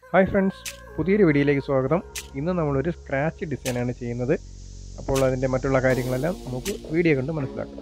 hi friends പുതിയൊരു വീഡിയോയിലേക്ക് സ്വാഗതം ഇന്ന് നമ്മളൊരു സ്ക്രാച്ച് ഡിസൈനാണ് ചെയ്യുന്നത് അപ്പോൾ അതിൻ്റെ മറ്റുള്ള കാര്യങ്ങളെല്ലാം നമുക്ക് വീഡിയോ കണ്ട് മനസ്സിലാക്കാം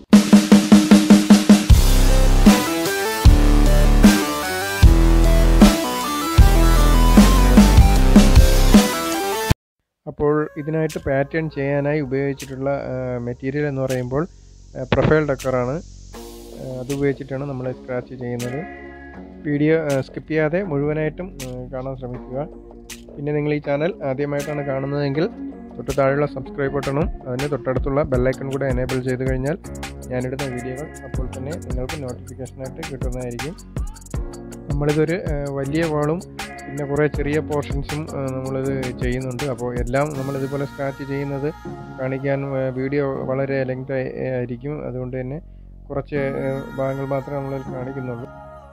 അപ്പോൾ ഇതിനായിട്ട് പാറ്റേൺ ചെയ്യാനായി ഉപയോഗിച്ചിട്ടുള്ള മെറ്റീരിയൽ എന്ന് പറയുമ്പോൾ പ്രൊഫൈൽ ഡക്കറാണ് അത് ഉപയോഗിച്ചിട്ടാണ് നമ്മൾ സ്ക്രാച്ച് ചെയ്യുന്നത് വീഡിയോ സ്കിപ്പ് ചെയ്യാതെ മുഴുവനായിട്ടും കാണാൻ ശ്രമിക്കുക പിന്നെ നിങ്ങൾ ഈ ചാനൽ ആദ്യമായിട്ടാണ് കാണുന്നതെങ്കിൽ തൊട്ട് താഴെയുള്ള സബ്സ്ക്രൈബ് ബട്ടണും അതിന് തൊട്ടടുത്തുള്ള ബെല്ലൈക്കൺ കൂടെ എനേബിൾ ചെയ്ത് കഴിഞ്ഞാൽ ഞാനിടുന്ന വീഡിയോകൾ അപ്പോൾ തന്നെ നിങ്ങൾക്ക് നോട്ടിഫിക്കേഷനായിട്ട് കിട്ടുന്നതായിരിക്കും നമ്മളിതൊരു വലിയ വാളും പിന്നെ കുറേ ചെറിയ പോർഷൻസും നമ്മളിത് ചെയ്യുന്നുണ്ട് അപ്പോൾ എല്ലാം നമ്മളിതുപോലെ സ്ക്രാച്ച് ചെയ്യുന്നത് കാണിക്കാൻ വീഡിയോ വളരെ ലെങ്ത് ആയിരിക്കും അതുകൊണ്ട് തന്നെ കുറച്ച് ഭാഗങ്ങൾ മാത്രമേ നമ്മളിൽ കാണിക്കുന്നുള്ളൂ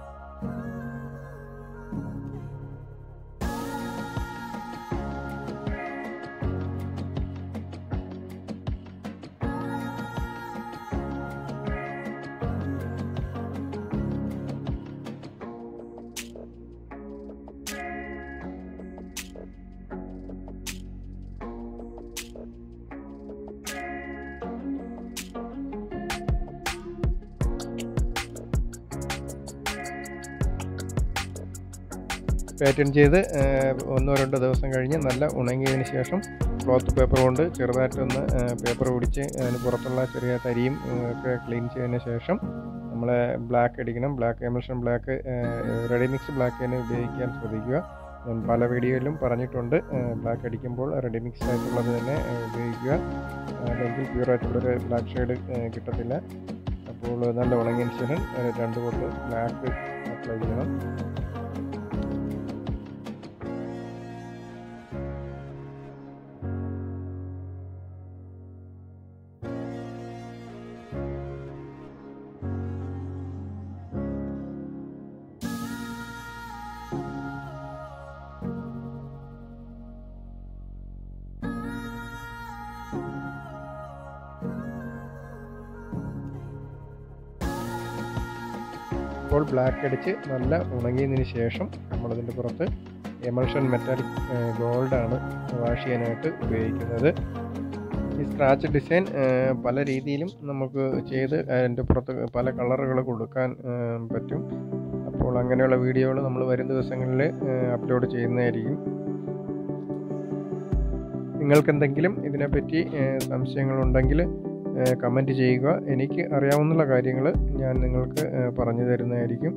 പാറ്റേൺ ചെയ്ത് ഒന്നോ രണ്ടോ ദിവസം കഴിഞ്ഞ് നല്ല ഉണങ്ങിയതിന് ശേഷം ക്ലോത്ത് പേപ്പർ കൊണ്ട് ചെറുതായിട്ടൊന്ന് പേപ്പർ പിടിച്ച് അതിന് പുറത്തുള്ള ചെറിയ തരിയും ഒക്കെ ക്ലീൻ ചെയ്തതിന് ശേഷം നമ്മൾ ബ്ലാക്ക് അടിക്കണം black emulsion black ready mix black തന്നെ ഉപയോഗിക്കാൻ ശ്രദ്ധിക്കുക ഞാൻ പല വീഡിയോയിലും പറഞ്ഞിട്ടുണ്ട് ബ്ലാക്ക് അടിക്കുമ്പോൾ റെഡി മിക്സ് ആയിട്ടുള്ളത് തന്നെ ഉപയോഗിക്കുക അല്ലെങ്കിൽ പ്യൂർ ആയിട്ടുള്ളൊരു ബ്ലാക്ക് ഷെയ്ഡ് കിട്ടത്തില്ല അപ്പോൾ നല്ല ഉണങ്ങിയതിന് ശേഷം രണ്ട് കൊണ്ട് ബ്ലാക്ക് അപ്ലൈ ചെയ്യണം ഇപ്പോൾ ബ്ലാക്ക് അടിച്ച് നല്ല ഉണങ്ങിയതിന് ശേഷം നമ്മളതിൻ്റെ പുറത്ത് എമൽഷൻ മെറ്റാലിക് ഗോൾഡാണ് വാഷ് ചെയ്യാനായിട്ട് ഉപയോഗിക്കുന്നത് ഈ സ്ക്രാച്ച് ഡിസൈൻ പല രീതിയിലും നമുക്ക് ചെയ്ത് അതിൻ്റെ പുറത്ത് പല കളറുകൾ കൊടുക്കാൻ പറ്റും അപ്പോൾ അങ്ങനെയുള്ള വീഡിയോകൾ നമ്മൾ വരും ദിവസങ്ങളിൽ അപ്ലോഡ് ചെയ്യുന്നതായിരിക്കും നിങ്ങൾക്കെന്തെങ്കിലും ഇതിനെപ്പറ്റി സംശയങ്ങളുണ്ടെങ്കിൽ കമൻറ്റ് ചെയ്യുക എനിക്ക് അറിയാവുന്ന കാര്യങ്ങൾ ഞാൻ നിങ്ങൾക്ക് പറഞ്ഞു തരുന്നതായിരിക്കും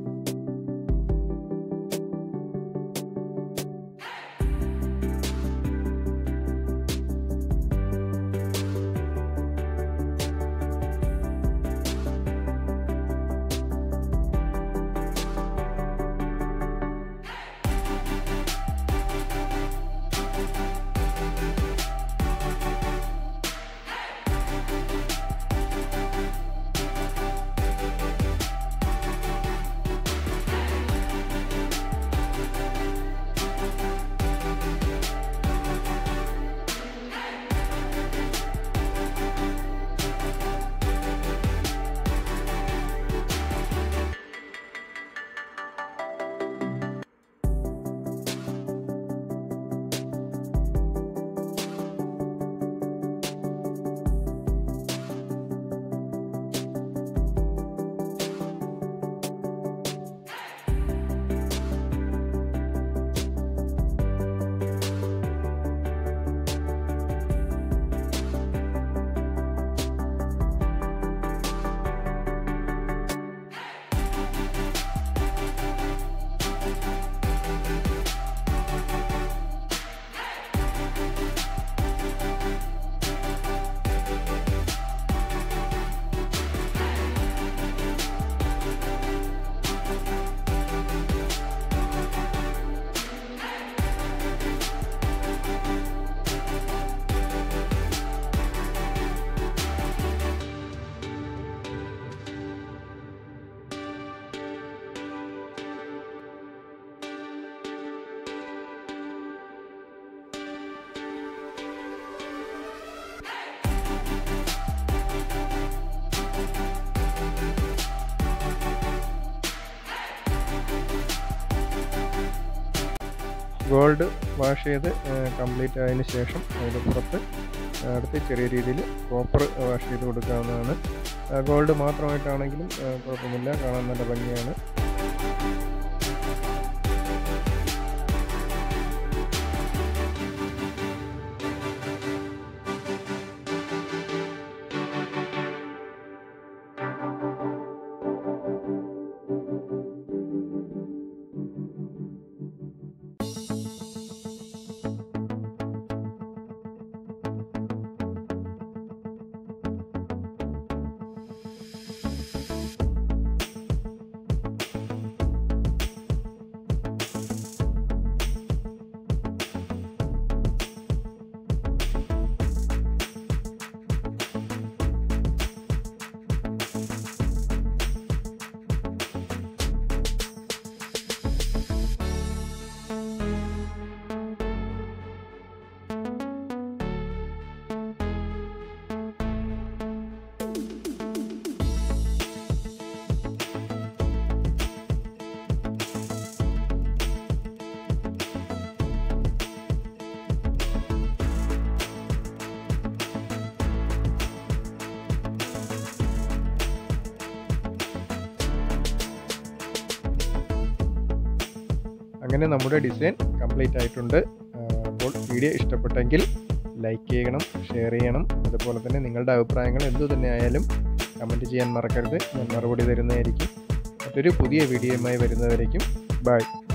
ഗോൾഡ് വാഷ് ചെയ്ത് കംപ്ലീറ്റ് ആയതിനു ശേഷം അതിന് പുറത്ത് അടുത്ത് ചെറിയ രീതിയിൽ കോപ്പർ വാഷ് ചെയ്ത് കൊടുക്കാവുന്നതാണ് ഗോൾഡ് മാത്രമായിട്ടാണെങ്കിലും കുഴപ്പമില്ല കാണാൻ നല്ല ഭംഗിയാണ് അങ്ങനെ നമ്മുടെ ഡിസൈൻ കംപ്ലീറ്റ് ആയിട്ടുണ്ട് അപ്പോൾ വീഡിയോ ഇഷ്ടപ്പെട്ടെങ്കിൽ ലൈക്ക് ചെയ്യണം ഷെയർ ചെയ്യണം അതുപോലെ തന്നെ നിങ്ങളുടെ അഭിപ്രായങ്ങൾ എന്തു തന്നെ ആയാലും കമൻറ്റ് ചെയ്യാൻ മറക്കരുത് ഞാൻ മറുപടി തരുന്നതായിരിക്കും മറ്റൊരു പുതിയ വീഡിയോയുമായി വരുന്നവരേക്കും ബൈ